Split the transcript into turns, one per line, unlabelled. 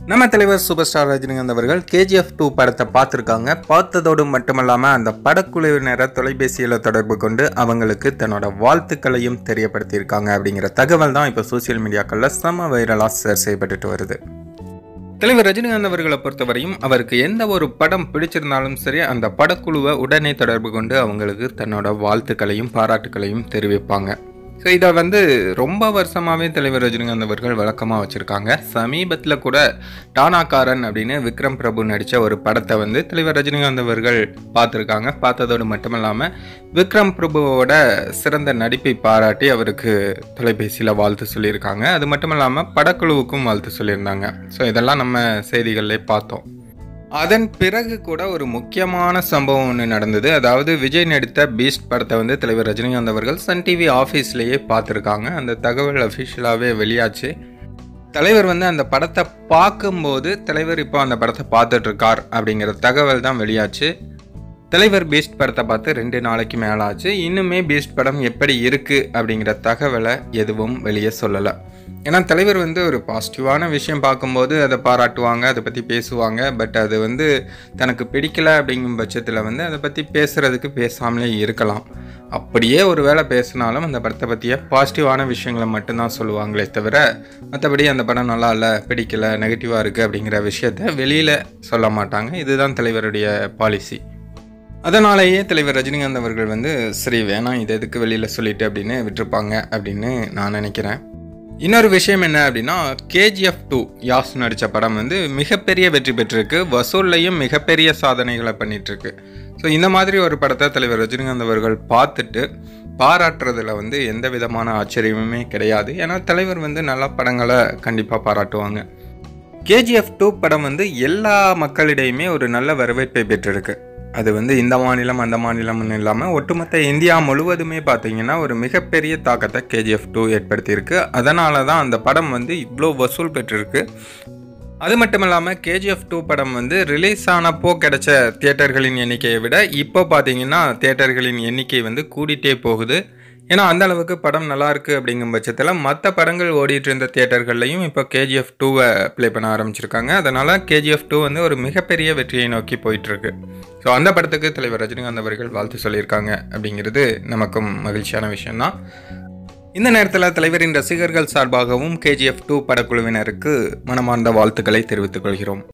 நம்ம தலைவர் super star Rajinikanth அவர்கள் கேஜிஎஃப் டூ படத்தை பார்த்துருக்காங்க பார்த்ததோடு மட்டுமல்லாமல் அந்த படக்குழுவினரை தொலைபேசியில் தொடர்பு கொண்டு அவங்களுக்கு தன்னோட வாழ்த்துக்களையும் தெரியப்படுத்தியிருக்காங்க அப்படிங்கிற தகவல் தான் இப்போ சோசியல் மீடியாக்களில் செம வைரலாக ஷேர் செய்யப்பட்டுட்டு வருது தலைவர் ரஜினிகாந்த் அவர்களை பொறுத்தவரையும் அவருக்கு எந்த ஒரு படம் பிடிச்சிருந்தாலும் சரி அந்த படக்குழுவை உடனே தொடர்பு கொண்டு அவங்களுக்கு தன்னோட வாழ்த்துக்களையும் பாராட்டுக்களையும் தெரிவிப்பாங்க ஸோ இதை வந்து ரொம்ப வருஷமாகவே தலைவர் ரஜினிகாந்த் அவர்கள் வழக்கமாக வச்சுருக்காங்க சமீபத்தில் கூட டானாக்காரன் அப்படின்னு விக்ரம் பிரபு நடித்த ஒரு படத்தை வந்து தலைவர் ரஜினிகாந்த் அவர்கள் பார்த்துருக்காங்க பார்த்ததோடு மட்டுமில்லாமல் விக்ரம் பிரபுவோட சிறந்த நடிப்பை பாராட்டி அவருக்கு தொலைபேசியில் வாழ்த்து சொல்லியிருக்காங்க அது மட்டும் இல்லாமல் படக்குழுவுக்கும் வாழ்த்து சொல்லியிருந்தாங்க ஸோ இதெல்லாம் நம்ம செய்திகளிலே பார்த்தோம் அதன் பிறகு கூட ஒரு முக்கியமான சம்பவம் ஒன்று நடந்தது அதாவது விஜய் நடித்த பீஸ்ட் படத்தை வந்து தலைவர் ரஜினிகாந்த் அவர்கள் சன் டிவி ஆஃபீஸ்லேயே பார்த்துருக்காங்க அந்த தகவல் அஃபிஷியலாகவே வெளியாச்சு தலைவர் வந்து அந்த படத்தை பார்க்கும்போது தலைவர் இப்போ அந்த படத்தை பார்த்துட்டு இருக்கார் அப்படிங்கிற தகவல் தான் வெளியாச்சு தலைவர் பீஸ்ட் படத்தை பார்த்து ரெண்டு நாளைக்கு மேலே ஆச்சு இன்னுமே பீஸ்ட் படம் எப்படி இருக்குது அப்படிங்கிற தகவலை எதுவும் வெளியே சொல்லலை ஏன்னா தலைவர் வந்து ஒரு பாசிட்டிவான விஷயம் பார்க்கும்போது அதை பாராட்டுவாங்க அதை பற்றி பேசுவாங்க பட் அது வந்து தனக்கு பிடிக்கல அப்படிங்கும் பட்சத்தில் வந்து அதை பற்றி பேசுகிறதுக்கு பேசாமலே இருக்கலாம் அப்படியே ஒரு வேளை பேசினாலும் அந்த படத்தை பற்றிய பாசிட்டிவான விஷயங்களை மட்டும்தான் சொல்லுவாங்களே தவிர மற்றபடி அந்த படம் நல்லா இல்லை பிடிக்கல நெகட்டிவாக இருக்குது அப்படிங்கிற விஷயத்த வெளியில் சொல்ல மாட்டாங்க இதுதான் தலைவருடைய பாலிசி அதனாலேயே தலைவர் ரஜினிகாந்த் அவர்கள் வந்து சரி வேணாம் இது எதுக்கு வெளியில் சொல்லிட்டு அப்படின்னு விட்டுருப்பாங்க அப்படின்னு நான் நினைக்கிறேன் இன்னொரு விஷயம் என்ன அப்படின்னா கேஜிஎஃப் டூ யாஸ் நடித்த படம் வந்து மிகப்பெரிய வெற்றி பெற்றிருக்கு வசூல்லையும் மிகப்பெரிய சாதனைகளை பண்ணிகிட்ருக்கு ஸோ இந்த மாதிரி ஒரு படத்தை தலைவர் ரஜினிகாந்த் அவர்கள் பார்த்துட்டு பாராட்டுறதுல வந்து எந்த விதமான ஆச்சரியமுமே கிடையாது ஏன்னா தலைவர் வந்து நல்ல படங்களை கண்டிப்பாக பாராட்டுவாங்க கேஜிஎஃப் டூ படம் வந்து எல்லா மக்களிடையுமே ஒரு நல்ல வரவேற்பை பெற்றிருக்கு அது வந்து இந்த மாநிலம் அந்த மாநிலம்னு இல்லாமல் ஒட்டுமொத்த இந்தியா முழுவதுமே பார்த்தீங்கன்னா ஒரு மிகப்பெரிய தாக்கத்தை கேஜிஎஃப் டூ ஏற்படுத்தியிருக்கு அதனால தான் அந்த படம் வந்து இவ்வளோ வசூல் பெற்றிருக்கு அது மட்டும் இல்லாமல் கேஜிஎஃப் டூ படம் வந்து ரிலீஸ் ஆனப்போ கிடைச்ச தியேட்டர்களின் எண்ணிக்கையை விட இப்போ பார்த்தீங்கன்னா தியேட்டர்களின் எண்ணிக்கை வந்து கூடிட்டே போகுது ஏன்னா அந்த அளவுக்கு படம் நல்லா இருக்கு அப்படிங்கும் பட்சத்தில் மற்ற படங்கள் ஓடிட்டு இருந்த தியேட்டர்கள்லையும் இப்போ கேஜிஎஃப் டூவை ப்ளே பண்ண ஆரம்பிச்சிருக்காங்க அதனால் கேஜிஎஃப் டூ வந்து ஒரு மிகப்பெரிய வெற்றியை நோக்கி போயிட்டுருக்கு ஸோ அந்த படத்துக்கு தலைவர் ரஜினிகாந்த் அவர்கள் வாழ்த்து சொல்லியிருக்காங்க அப்படிங்கிறது நமக்கும் மகிழ்ச்சியான விஷயம்தான் இந்த நேரத்தில் தலைவரின் ரசிகர்கள் சார்பாகவும் கேஜிஎஃப் டூ படக்குழுவினருக்கு மனமார்ந்த வாழ்த்துக்களை தெரிவித்துக் கொள்கிறோம்